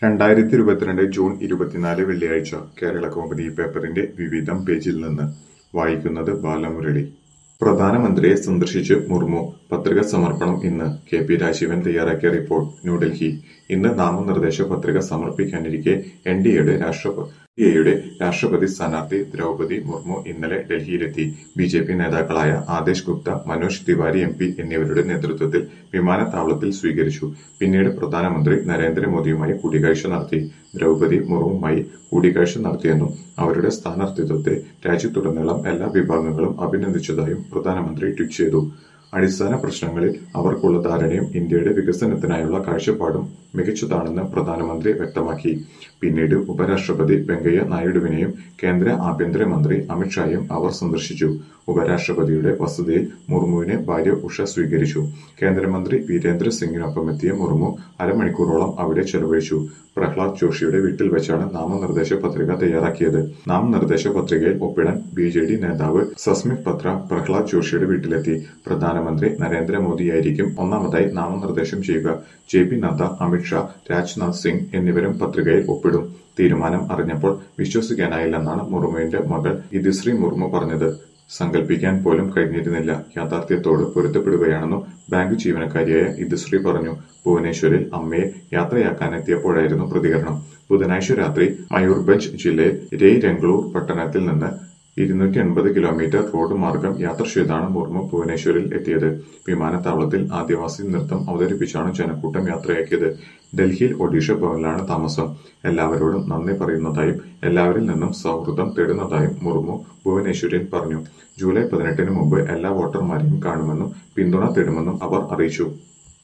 രണ്ടായിരത്തി ഇരുപത്തിരണ്ട് ജൂൺ ഇരുപത്തിനാല് വെള്ളിയാഴ്ച കേരള കൗമുദി പേപ്പറിന്റെ വിവിധം പേജിൽ നിന്ന് വായിക്കുന്നത് ബാലമുരളി പ്രധാനമന്ത്രിയെ സന്ദർശിച്ച് മുർമു പത്രിക സമർപ്പണം ഇന്ന് കെ പി രാജീവൻ തയ്യാറാക്കിയ റിപ്പോർട്ട് ന്യൂഡൽഹി ഇന്ന് നാമനിർദ്ദേശ പത്രിക സമർപ്പിക്കാനിരിക്കെ എൻ ഡി എയുടെ രാഷ്ട്രപതി എയുടെ രാഷ്ട്രപതി സ്ഥാനാർത്ഥി ദ്രൗപതി മുർമു ഇന്നലെ ഡൽഹിയിലെത്തി ബി ജെ പി നേതാക്കളായ ആദേശ് ഗുപ്ത മനോജ് തിവാരി എം പി എന്നിവരുടെ നേതൃത്വത്തിൽ വിമാനത്താവളത്തിൽ സ്വീകരിച്ചു പിന്നീട് പ്രധാനമന്ത്രി നരേന്ദ്രമോദിയുമായി കൂടിക്കാഴ്ച നടത്തി ദ്രൗപതി മുർമുവുമായി കൂടിക്കാഴ്ച നടത്തിയെന്നും അവരുടെ സ്ഥാനാർത്ഥിത്വത്തെ രാജ്യത്തുടനീളം എല്ലാ വിഭാഗങ്ങളും അഭിനന്ദിച്ചതായും പ്രധാനമന്ത്രി ട്വീറ്റ് ചെയ്തു അടിസ്ഥാന പ്രശ്നങ്ങളിൽ അവർക്കുള്ള ധാരണയും ഇന്ത്യയുടെ വികസനത്തിനായുള്ള കാഴ്ചപ്പാടും മികച്ചതാണെന്ന് പ്രധാനമന്ത്രി വ്യക്തമാക്കി പിന്നീട് ഉപരാഷ്ട്രപതി വെങ്കയ്യ നായിഡുവിനെയും കേന്ദ്ര ആഭ്യന്തരമന്ത്രി അമിത്ഷായും അവർ സന്ദർശിച്ചു ഉപരാഷ്ട്രപതിയുടെ വസതിയിൽ മുർമുവിനെ ഭാര്യ ഉഷ സ്വീകരിച്ചു കേന്ദ്രമന്ത്രി വീരേന്ദ്ര സിംഗിനൊപ്പമെത്തിയ മുർമു അരമണിക്കൂറോളം അവിടെ ചെലവഴിച്ചു പ്രഹ്ലാദ് ജോഷിയുടെ വീട്ടിൽ വെച്ചാണ് നാമനിർദ്ദേശ പത്രിക തയ്യാറാക്കിയത് നാമനിർദ്ദേശ പത്രികയിൽ ഒപ്പിടാൻ ബി ജെ ഡി നേതാവ് സസ്മിത് പത്ര പ്രഹ്ലാദ് ജോഷിയുടെ വീട്ടിലെത്തി പ്രധാനമന്ത്രി നരേന്ദ്രമോദിയായിരിക്കും ഒന്നാമതായി നാമനിർദ്ദേശം ചെയ്യുക ജെ പി നദ്ദ അമിത്ഷാ രാജ്നാഥ് സിംഗ് എന്നിവരും പത്രികയിൽ ഒപ്പിടും തീരുമാനം അറിഞ്ഞപ്പോൾ വിശ്വസിക്കാനായില്ലെന്നാണ് മുർമുവിന്റെ മകൾ ഇദിശ്രീ മുർമു പറഞ്ഞത് സങ്കല്പിക്കാൻ പോലും കഴിഞ്ഞിരുന്നില്ല യാഥാർത്ഥ്യത്തോട് പൊരുത്തപ്പെടുകയാണെന്നും ബാങ്ക് ജീവനക്കാരിയായ ഇദിശ്രീ പറഞ്ഞു ഭുവനേശ്വരിൽ അമ്മയെ യാത്രയാക്കാനെത്തിയപ്പോഴായിരുന്നു പ്രതികരണം ബുധനാഴ്ച രാത്രി മയൂർഭഞ്ച് ജില്ലയിൽ രയ് രംഗ്ലൂർ പട്ടണത്തിൽ നിന്ന് ഇരുന്നൂറ്റി എൺപത് കിലോമീറ്റർ റോഡ് മാർഗം യാത്ര ചെയ്താണ് മുർമു ഭുവനേശ്വരിൽ എത്തിയത് വിമാനത്താവളത്തിൽ ആദിവാസി നൃത്തം അവതരിപ്പിച്ചാണ് ജനക്കൂട്ടം യാത്രയാക്കിയത് ഡൽഹിയിൽ ഒഡീഷ ഭവനിലാണ് താമസം എല്ലാവരോടും നന്ദി പറയുന്നതായും എല്ലാവരിൽ നിന്നും സൗഹൃദം തേടുന്നതായും മുർമു ഭുവനേശ്വരിൽ പറഞ്ഞു ജൂലൈ പതിനെട്ടിന് മുമ്പ് എല്ലാ വോട്ടർമാരെയും കാണുമെന്നും പിന്തുണ തേടുമെന്നും അവർ അറിയിച്ചു